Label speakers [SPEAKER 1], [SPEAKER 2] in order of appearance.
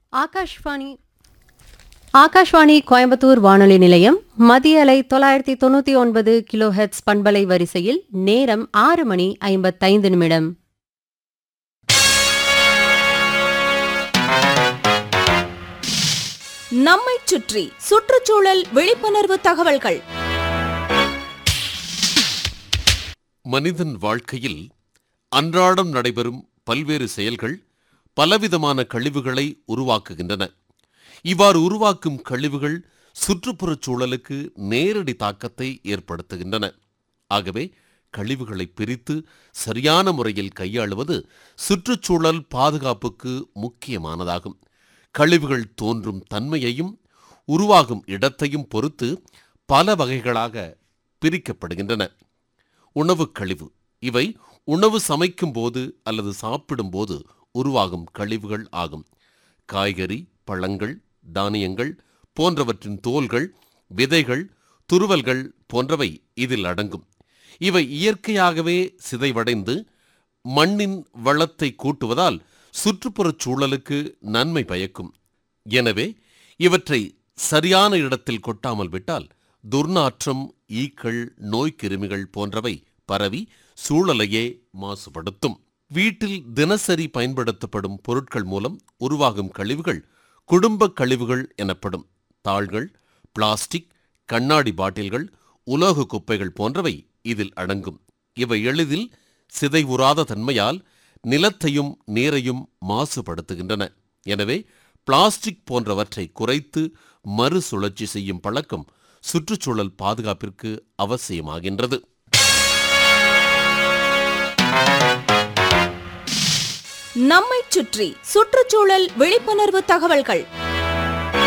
[SPEAKER 1] ஆகாஷ்வாணி ஆகாஷ்வாணி கோயம்புத்தூர் வானொலி நிலையம் மதிய அலை தொள்ளாயிரத்தி தொண்ணூத்தி ஒன்பது கிலோ ஹெட்ஸ் பண்பலை வரிசையில் நேரம் ஆறு மணி ஐம்பத்தைந்து நிமிடம்
[SPEAKER 2] நம்மைச் சுற்றி சுற்றுச்சூழல் விழிப்புணர்வு தகவல்கள்
[SPEAKER 3] மனிதன் வாழ்க்கையில் அன்றாடம் நடைபெறும் பல்வேறு செயல்கள் பலவிதமான கழிவுகளை உருவாக்குகின்றன இவ்வாறு உருவாக்கும் கழிவுகள் சுற்றுப்புறச் சூழலுக்கு நேரடி தாக்கத்தை ஏற்படுத்துகின்றன ஆகவே கழிவுகளை பிரித்து சரியான முறையில் கையாளுவது சுற்றுச்சூழல் பாதுகாப்புக்கு முக்கியமானதாகும் கழிவுகள் தோன்றும் தன்மையையும் உருவாகும் இடத்தையும் பொறுத்து பல வகைகளாக பிரிக்கப்படுகின்றன உணவுக் கழிவு இவை உணவு சமைக்கும் போது அல்லது சாப்பிடும்போது உருவாகும் கழிவுகள் ஆகும் காய்கறி பழங்கள் தானியங்கள் போன்றவற்றின் தோல்கள் விதைகள் துருவல்கள் போன்றவை இதில் அடங்கும் இவை இயற்கையாகவே சிதைவடைந்து மண்ணின் வளத்தை கூட்டுவதால் சுற்றுப்புறச் சூழலுக்கு நன்மை பயக்கும் எனவே இவற்றை சரியான இடத்தில் கொட்டாமல் விட்டால் துர்நாற்றம் ஈக்கள் நோய்க்கிருமிகள் போன்றவை பரவி சூழலையே மாசுபடுத்தும் வீட்டில் தினசரி பயன்படுத்தப்படும் பொருட்கள் மூலம் உருவாகும் கழிவுகள் குடும்ப கழிவுகள் எனப்படும் தாள்கள் பிளாஸ்டிக் கண்ணாடி பாட்டில்கள் உலோக குப்பைகள் போன்றவை இதில் அடங்கும் இவை எளிதில் சிதைவுறாத தன்மையால் நிலத்தையும் நீரையும் மாசுபடுத்துகின்றன எனவே பிளாஸ்டிக் போன்றவற்றை குறைத்து மறுசுழற்சி செய்யும் பழக்கம் சுற்றுச்சூழல் பாதுகாப்பிற்கு அவசியமாகின்றது
[SPEAKER 2] நம்மைச் சுற்றி சுற்றுச்சூழல் விழிப்புணர்வு தகவல்கள்